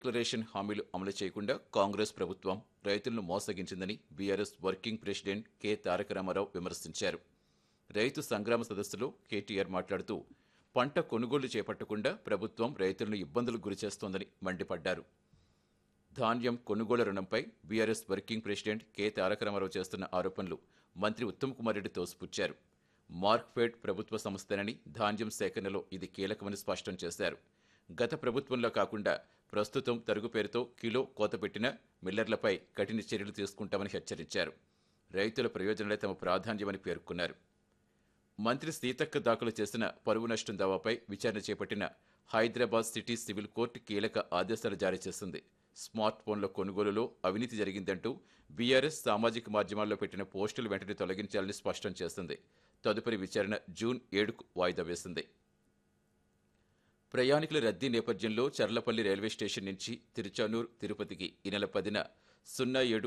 declaration హామీలు అమలు చేయకుండా కాంగ్రెస్ ప్రభుత్వం రైతులను మోసగించిందని BRS working president K Taraka Rama Rao విమర్శించారు రైతు సంగ్రామ సదస్సులో కేటీఆర్ మాట్లాడుతూ పంట కొనుగోలు చేపట్టకుండా ప్రభుత్వం రైతులను ఇబ్బందులకు గురిచేస్తోందని మండిపడ్డారు ధాన్యం కొనుగోలు రుణంపై BRS working president K Taraka Rama Rao చేస్తున్న ఆరోపణలు మంత్రి ఉత్తమ్ కుమార్ రెడ్డి తోసిపుచ్చారు మార్క్ఫెడ్ ప్రభుత్వ సంస్థనని ధాన్యం సేకరణలో ఇది కీలకమని స్పష్టం చేశారు గత ప్రభుత్వంలో కాకుండా ప్రస్తుతం తరుగు పేరుతో కిలో కోత పెట్టిన మిల్లర్లపై కఠిన చర్యలు తీసుకుంటామని హెచ్చరించారు రైతుల ప్రయోజనాలే తమ ప్రాధాన్యమని పేర్కొన్నారు మంత్రి సీతక్క దాఖలు చేసిన పరువు నష్టం దావాపై విచారణ చేపట్టిన హైదరాబాద్ సిటీ సివిల్ కోర్టు కీలక ఆదేశాలు జారీ చేసింది స్మార్ట్ ఫోన్ల కొనుగోలులో అవినీతి జరిగిందంటూ బీఆర్ఎస్ సామాజిక మాధ్యమాల్లో పెట్టిన పోస్టులు వెంటనే తొలగించాలని స్పష్టం చేసింది తదుపరి విచారణ జూన్ ఏడుకు వాయిదా వేసింది ప్రయాణికుల రద్దీ నేపథ్యంలో చర్లపల్లి రైల్వే స్టేషన్ నుంచి తిరుచానూర్ తిరుపతికి ఈ నెల పదిన సున్నా ఏడు